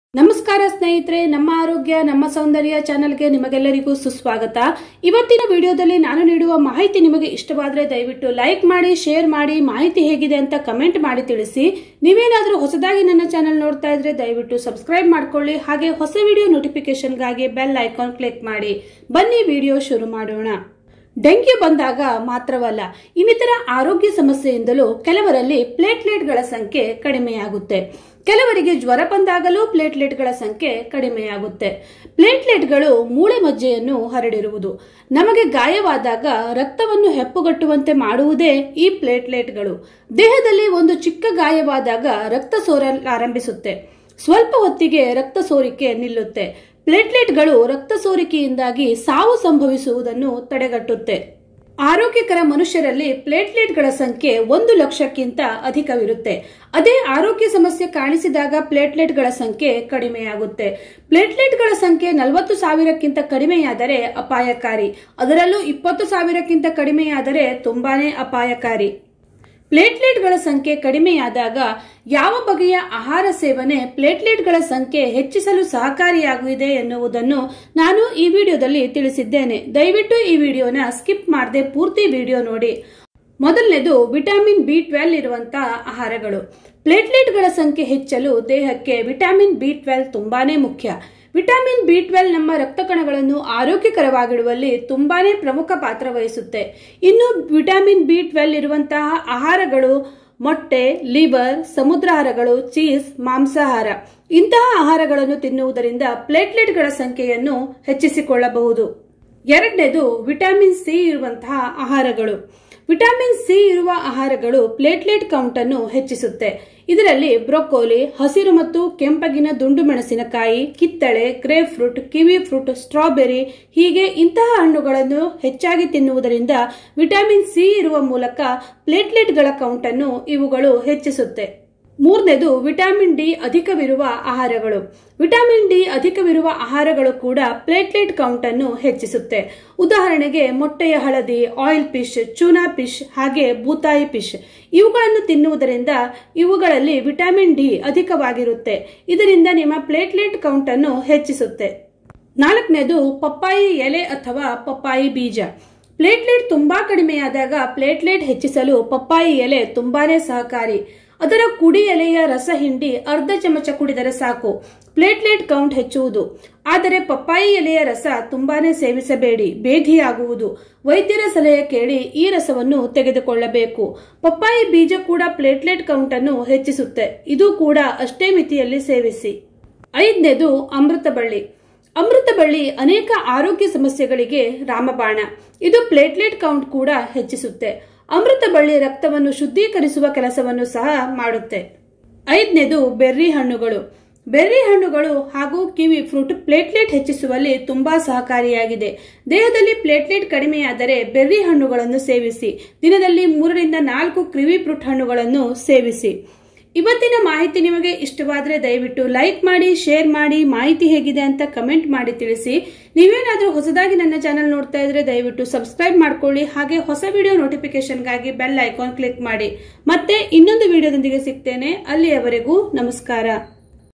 ನಮಸ್ಕಾರ ಸ್ನೇಹಿತರೆ ನಮ್ಮ ಆರೋಗ್ಯ ನಮ್ಮ ಸೌಂದರ್ಯ ಚಾನೆಲ್ಗೆ ನಿಮಗೆಲ್ಲರಿಗೂ ಸುಸ್ವಾಗತ ಇವತ್ತಿನ ವಿಡಿಯೋದಲ್ಲಿ ನಾನು ನೀಡುವ ಮಾಹಿತಿ ನಿಮಗೆ ಇಷ್ಟವಾದರೆ ದಯವಿಟ್ಟು ಲೈಕ್ ಮಾಡಿ ಶೇರ್ ಮಾಡಿ ಮಾಹಿತಿ ಹೇಗಿದೆ ಅಂತ ಕಮೆಂಟ್ ಮಾಡಿ ತಿಳಿಸಿ ನೀವೇನಾದರೂ ಹೊಸದಾಗಿ ನನ್ನ ಚಾನೆಲ್ ನೋಡ್ತಾ ಇದ್ರೆ ದಯವಿಟ್ಟು ಸಬ್ಸ್ಕ್ರೈಬ್ ಮಾಡ್ಕೊಳ್ಳಿ ಹಾಗೆ ಹೊಸ ವಿಡಿಯೋ ನೋಟಿಫಿಕೇಶನ್ಗಾಗಿ ಬೆಲ್ ಐಕಾನ್ ಕ್ಲಿಕ್ ಮಾಡಿ ಬನ್ನಿ ವಿಡಿಯೋ ಶುರು ಮಾಡೋಣ ಡೆಂಗ್ಯೂ ಬಂದಾಗ ಮಾತ್ರವಲ್ಲ ಇನ್ನಿತರ ಆರೋಗ್ಯ ಸಮಸ್ಯೆಯಿಂದಲೂ ಕೆಲವರಲ್ಲಿ ಪ್ಲೇಟ್ಲೆಟ್ಗಳ ಸಂಖ್ಯೆ ಕಡಿಮೆಯಾಗುತ್ತೆ ಕೆಲವರಿಗೆ ಜ್ವರ ಬಂದಾಗಲೂ ಪ್ಲೇಟ್ಲೆಟ್ಗಳ ಸಂಖ್ಯೆ ಕಡಿಮೆಯಾಗುತ್ತೆ ಪ್ಲೇಟ್ಲೆಟ್ಗಳು ಮೂಳೆ ಮಜ್ಜೆಯನ್ನು ಹರಡಿರುವುದು ನಮಗೆ ಗಾಯವಾದಾಗ ರಕ್ತವನ್ನು ಹೆಪ್ಪುಗಟ್ಟುವಂತೆ ಮಾಡುವುದೇ ಈ ಪ್ಲೇಟ್ಲೆಟ್ಗಳು ದೇಹದಲ್ಲಿ ಒಂದು ಚಿಕ್ಕ ಗಾಯವಾದಾಗ ರಕ್ತ ಸೋರಲಾರಂಭಿಸುತ್ತೆ ಸ್ವಲ್ಪ ಹೊತ್ತಿಗೆ ರಕ್ತ ಸೋರಿಕೆ ನಿಲ್ಲುತ್ತೆ ಪ್ಲೇಟ್ಲೆಟ್ಗಳು ರಕ್ತ ಸೋರಿಕೆಯಿಂದಾಗಿ ಸಾವು ಸಂಭವಿಸುವುದನ್ನು ತಡೆಗಟ್ಟುತ್ತೆ ಆರೋಗ್ಯಕರ ಮನುಷ್ಯರಲ್ಲಿ ಪ್ಲೇಟ್ಲೆಟ್ಗಳ ಸಂಖ್ಯೆ ಒಂದು ಲಕ್ಷಕ್ಕಿಂತ ಅಧಿಕವಿರುತ್ತೆ ಅದೇ ಆರೋಗ್ಯ ಸಮಸ್ಯೆ ಕಾಣಿಸಿದಾಗ ಪ್ಲೇಟ್ಲೆಟ್ಗಳ ಸಂಖ್ಯೆ ಕಡಿಮೆಯಾಗುತ್ತೆ ಪ್ಲೇಟ್ಲೆಟ್ಗಳ ಸಂಖ್ಯೆ ನಲವತ್ತು ಸಾವಿರಕ್ಕಿಂತ ಕಡಿಮೆಯಾದರೆ ಅಪಾಯಕಾರಿ ಅದರಲ್ಲೂ ಇಪ್ಪತ್ತು ಸಾವಿರಕ್ಕಿಂತ ಕಡಿಮೆಯಾದರೆ ತುಂಬಾನೇ ಅಪಾಯಕಾರಿ ಪ್ಲೇಟ್ಲೆಟ್ಗಳ ಸಂಖ್ಯೆ ಕಡಿಮೆಯಾದಾಗ ಯಾವ ಬಗೆಯ ಆಹಾರ ಸೇವನೆ ಪ್ಲೇಟ್ಲೆಟ್ಗಳ ಸಂಖ್ಯೆ ಹೆಚ್ಚಿಸಲು ಸಹಕಾರಿಯಾಗಿದೆ ಎನ್ನುವುದನ್ನು ನಾನು ಈ ವಿಡಿಯೋದಲ್ಲಿ ತಿಳಿಸಿದ್ದೇನೆ ದಯವಿಟ್ಟು ಈ ವಿಡಿಯೋನ ಸ್ಕಿಪ್ ಮಾಡದೆ ಪೂರ್ತಿ ವಿಡಿಯೋ ನೋಡಿ ಮೊದಲನೇದು ವಿಟಮಿನ್ ಬಿ ಟ್ವೆಲ್ ಇರುವಂತಹ ಆಹಾರಗಳು ಪ್ಲೇಟ್ಲೆಟ್ಗಳ ಸಂಖ್ಯೆ ಹೆಚ್ಚಲು ದೇಹಕ್ಕೆ ವಿಟಮಿನ್ ಬಿ ಟ್ವೆಲ್ ತುಂಬಾನೇ ಮುಖ್ಯ ವಿಟಮಿನ್ ಬಿ ಟ್ವೆಲ್ ನಮ್ಮ ರಕ್ತ ಕಣಗಳನ್ನು ಆರೋಗ್ಯಕರವಾಗಿಡುವಲ್ಲಿ ತುಂಬಾನೇ ಪ್ರಮುಖ ಪಾತ್ರ ವಹಿಸುತ್ತೆ ಇನ್ನು ವಿಟಮಿನ್ ಬಿ ಟ್ವೆಲ್ ಇರುವಂತಹ ಆಹಾರಗಳು ಮೊಟ್ಟೆ ಲಿವರ್ ಸಮುದ್ರಾಹಾರಗಳು ಚೀಸ್ ಮಾಂಸಾಹಾರ ಇಂತಹ ಆಹಾರಗಳನ್ನು ತಿನ್ನುವುದರಿಂದ ಪ್ಲೇಟ್ಲೆಟ್ಗಳ ಸಂಖ್ಯೆಯನ್ನು ಹೆಚ್ಚಿಸಿಕೊಳ್ಳಬಹುದು ಎರಡನೇದು ವಿಟಮಿನ್ ಸಿ ಇರುವಂತಹ ಆಹಾರಗಳು ವಿಟಮಿನ್ ಸಿ ಇರುವ ಆಹಾರಗಳು ಪ್ಲೇಟ್ಲೆಟ್ ಕೌಂಟ್ ಅನ್ನು ಹೆಚ್ಚಿಸುತ್ತೆ ಇದರಲ್ಲಿ ಬ್ರೊಕೋಲಿ ಹಸಿರು ಮತ್ತು ಕೆಂಪಗಿನ ದುಂಡು ಮೆಣಸಿನಕಾಯಿ ಕಿತ್ತಳೆ grapefruit kiwi fruit strawberry ಹೀಗೆ ಇಂತಹ ಹಣ್ಣುಗಳನ್ನು ಹೆಚ್ಚಾಗಿ ತಿನ್ನುವುದರಿಂದ ವಿಟಮಿನ್ ಸಿ ಇರುವ ಮೂಲಕ ಪ್ಲೇಟ್ಲೆಟ್ಗಳ ಕೌಂಟ್ ಅನ್ನು ಇವುಗಳು ಹೆಚ್ಚಿಸುತ್ತೆ ಮೂರನೇದು ವಿಟಮಿನ್ ಡಿ ಅಧಿಕವಿರುವ ಆಹಾರಗಳು ವಿಟಮಿನ್ ಡಿ ಅಧಿಕವಿರುವ ಆಹಾರಗಳು ಕೂಡ ಪ್ಲೇಟ್ಲೆಟ್ ಕೌಂಟ್ ಅನ್ನು ಹೆಚ್ಚಿಸುತ್ತೆ ಉದಾಹರಣೆಗೆ ಮೊಟ್ಟೆಯ ಹಳದಿ ಆಯಿಲ್ ಫಿಶ್ ಚೂನಾ ಫಿಶ್ ಹಾಗೆ ಬೂತಾಯಿ ಫಿಶ್ ಇವುಗಳನ್ನು ತಿನ್ನುವುದರಿಂದ ಇವುಗಳಲ್ಲಿ ವಿಟಮಿನ್ ಡಿ ಅಧಿಕವಾಗಿರುತ್ತೆ ಇದರಿಂದ ನಿಮ್ಮ ಪ್ಲೇಟ್ಲೆಟ್ ಕೌಂಟ್ ಅನ್ನು ಹೆಚ್ಚಿಸುತ್ತೆ ನಾಲ್ಕನೇದು ಪಪ್ಪಾಯಿ ಎಲೆ ಅಥವಾ ಪಪ್ಪಾಯಿ ಬೀಜ ಪ್ಲೇಟ್ಲೆಟ್ ತುಂಬಾ ಕಡಿಮೆಯಾದಾಗ ಪ್ಲೇಟ್ಲೆಟ್ ಹೆಚ್ಚಿಸಲು ಪಪ್ಪಾಯಿ ಎಲೆ ತುಂಬಾನೇ ಸಹಕಾರಿ ಅದರ ಕುಡಿ ಎಲೆಯ ರಸ ಹಿಂಡಿ ಅರ್ಧ ಚಮಚ ಕುಡಿದರೆ ಸಾಕು ಪ್ಲೇಟ್ಲೆಟ್ ಕೌಂಟ್ ಹೆಚ್ಚುವುದು ಆದರೆ ಪಪ್ಪಾಯಿ ಎಲೆಯ ರಸ ತುಂಬಾನೇ ಸೇವಿಸಬೇಡಿ ಬೇಧಿಯಾಗುವುದು ವೈದ್ಯರ ಸಲಹೆ ಕೇಳಿ ಈ ರಸವನ್ನು ತೆಗೆದುಕೊಳ್ಳಬೇಕು ಪಪ್ಪಾಯಿ ಬೀಜ ಕೂಡ ಪ್ಲೇಟ್ಲೆಟ್ ಕೌಂಟ್ ಅನ್ನು ಹೆಚ್ಚಿಸುತ್ತೆ ಇದು ಕೂಡ ಅಷ್ಟೇ ಮಿತಿಯಲ್ಲಿ ಸೇವಿಸಿ ಐದನೇದು ಅಮೃತ ಬಳ್ಳಿ ಅಮೃತ ಬಳ್ಳಿ ಅನೇಕ ಆರೋಗ್ಯ ಸಮಸ್ಯೆಗಳಿಗೆ ರಾಮಬಾಣ ಇದು ಪ್ಲೇಟ್ಲೆಟ್ ಕೌಂಟ್ ಕೂಡ ಹೆಚ್ಚಿಸುತ್ತೆ ಅಮೃತ ಬಳ್ಳಿ ರಕ್ತವನ್ನು ಶುದ್ಧೀಕರಿಸುವ ಕೆಲಸವನ್ನು ಸಹ ಮಾಡುತ್ತೆ ಐದನೇದು ಬೆರ್ರಿ ಹಣ್ಣುಗಳು ಬೆರ್ರಿ ಹಣ್ಣುಗಳು ಹಾಗೂ ಕಿವಿ ಫ್ರೂಟ್ ಪ್ಲೇಟ್ಲೆಟ್ ಹೆಚ್ಚಿಸುವಲ್ಲಿ ತುಂಬಾ ಸಹಕಾರಿಯಾಗಿದೆ ದೇಹದಲ್ಲಿ ಪ್ಲೇಟ್ಲೆಟ್ ಕಡಿಮೆಯಾದರೆ ಬೆರ್ರಿ ಹಣ್ಣುಗಳನ್ನು ಸೇವಿಸಿ ದಿನದಲ್ಲಿ ಮೂರರಿಂದ ನಾಲ್ಕು ಕಿವಿ ಫ್ರೂಟ್ ಹಣ್ಣುಗಳನ್ನು ಸೇವಿಸಿ ಇವತ್ತಿನ ಮಾಹಿತಿ ನಿಮಗೆ ಇಷ್ಟವಾದರೆ ದಯವಿಟ್ಟು ಲೈಕ್ ಮಾಡಿ ಶೇರ್ ಮಾಡಿ ಮಾಹಿತಿ ಹೇಗಿದೆ ಅಂತ ಕಮೆಂಟ್ ಮಾಡಿ ತಿಳಿಸಿ ನೀವೇನಾದರೂ ಹೊಸದಾಗಿ ನನ್ನ ಚಾನೆಲ್ ನೋಡ್ತಾ ಇದ್ರೆ ದಯವಿಟ್ಟು ಸಬ್ಸ್ಕ್ರೈಬ್ ಮಾಡ್ಕೊಳ್ಳಿ ಹಾಗೆ ಹೊಸ ವಿಡಿಯೋ ನೋಟಿಫಿಕೇಶನ್ಗಾಗಿ ಬೆಲ್ ಐಕಾನ್ ಕ್ಲಿಕ್ ಮಾಡಿ ಮತ್ತೆ ಇನ್ನೊಂದು ವಿಡಿಯೋದೊಂದಿಗೆ ಸಿಗ್ತೇನೆ ಅಲ್ಲಿಯವರೆಗೂ ನಮಸ್ಕಾರ